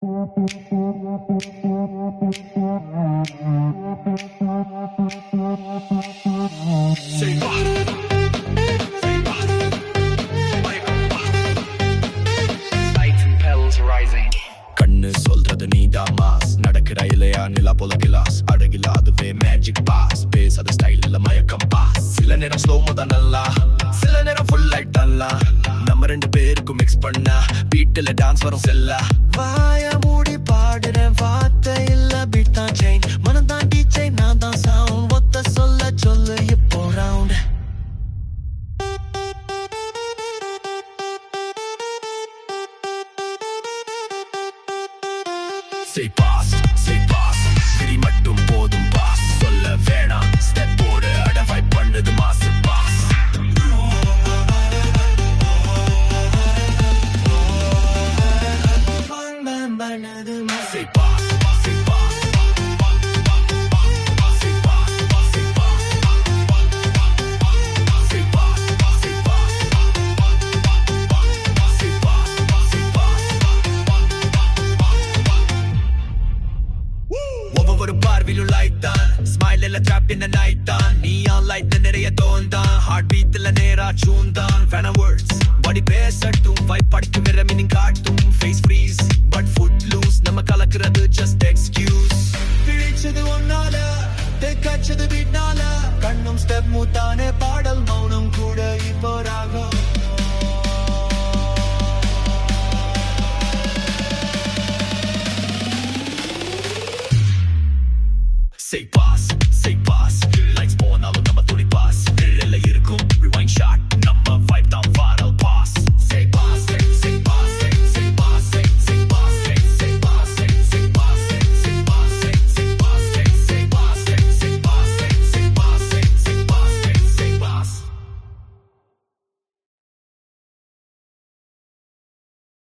Say what? Say what? Lights and petals rising. கண்ணு சொல்றது நீதான் மாஸ் நடக்கிற இல்லையா நிலா போல கிளாஸ் அழகில அதுவே மேஜிக் பாஸ் பேசாத ஸ்டைல்ல மயக்கம் பாஸ் சில நேரம் ஸ்லோ தான் நல்லா சில நேரம் ஃபுல் லைட் நல்லா நம்ம ரெண்டு பேருக்கும் மிக்ஸ் பண்ணா பீட்டில் டான்ஸ் வரும் செல்லா வாய மூடி பாடுறேன் வார்த்தை இல்ல பீட் தான் செயின் மனம் தான் டீச்சை நான் தான் சவுண்ட் ஒத்த சொல்ல சொல்லு இப்போ round Say boss, say boss விரி மட்டும் போதும் பாஸ் சொல்ல வேணாம் ஸ்டெப் போடு அடவை பண்ணுது mass boss Say boss, say boss Say boss, say boss Say boss, say boss Say boss, say boss ஒவ்வொரு பார்வையிலும் லைட் தான் ஸ்மைல் எல்லாம் ட்ராப் in the night தான் நீயான் லைட் நிறைய தோன் தான் ஹார்ட் பீட்ல நேரா சூன் தான் ஃபேன வேர்ட்ஸ் பாடி பேசட்டும்